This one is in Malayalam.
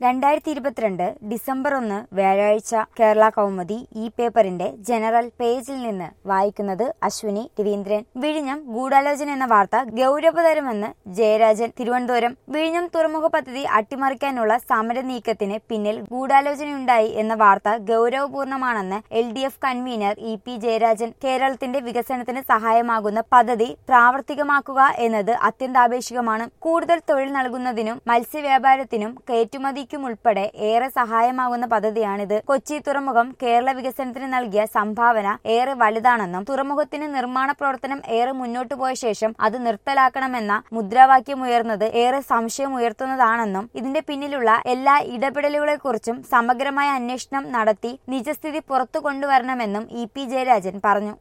രണ്ടായിരത്തി ഇരുപത്തിരണ്ട് ഡിസംബർ ഒന്ന് വ്യാഴാഴ്ച കേരള കൗമുദി ഈ പേപ്പറിന്റെ ജനറൽ പേജിൽ നിന്ന് വായിക്കുന്നത് അശ്വിനി രവീന്ദ്രൻ വിഴിഞ്ഞം ഗൂഢാലോചന എന്ന വാർത്ത ഗൗരവതരമെന്ന് ജയരാജൻ തിരുവനന്തപുരം വിഴിഞ്ഞം തുറമുഖ പദ്ധതി അട്ടിമറിക്കാനുള്ള സമര നീക്കത്തിന് പിന്നിൽ ഗൂഢാലോചനയുണ്ടായി എന്ന വാർത്ത ഗൗരവപൂർണമാണെന്ന് L D F convener E P Jayarajan കേരളത്തിന്റെ വികസനത്തിന് സഹായമാകുന്ന പദ്ധതി പ്രാവർത്തികമാക്കുക എന്നത് അത്യന്താപേക്ഷിതമാണ് കൂടുതൽ തൊഴിൽ നൽകുന്നതിനും മത്സ്യവ്യാപാരത്തിനും കയറ്റുമതിക്കും ഉൾപ്പെടെ ഏറെ സഹായമാകുന്ന പദ്ധതിയാണിത് കൊച്ചി തുറമുഖം കേരള വികസനത്തിന് നൽകിയ സംഭാവന ഏറെ വലുതാണെന്നും തുറമുഖത്തിന് നിർമ്മാണ പ്രവർത്തനം ഏറെ മുന്നോട്ടു പോയ ശേഷം അത് നിർത്തലാക്കണമെന്ന മുദ്രാവാക്യമുയർന്നത് ഏറെ സംശയമുയർത്തുന്നതാണെന്നും ഇതിന്റെ പിന്നിലുള്ള എല്ലാ ഇടപെടലുകളെക്കുറിച്ചും സമഗ്രമായ അന്വേഷണം നടത്തി നിജസ്ഥിതി പുറത്തു കൊണ്ടുവരണമെന്നും ഇ പി ജയരാജൻ പറഞ്ഞു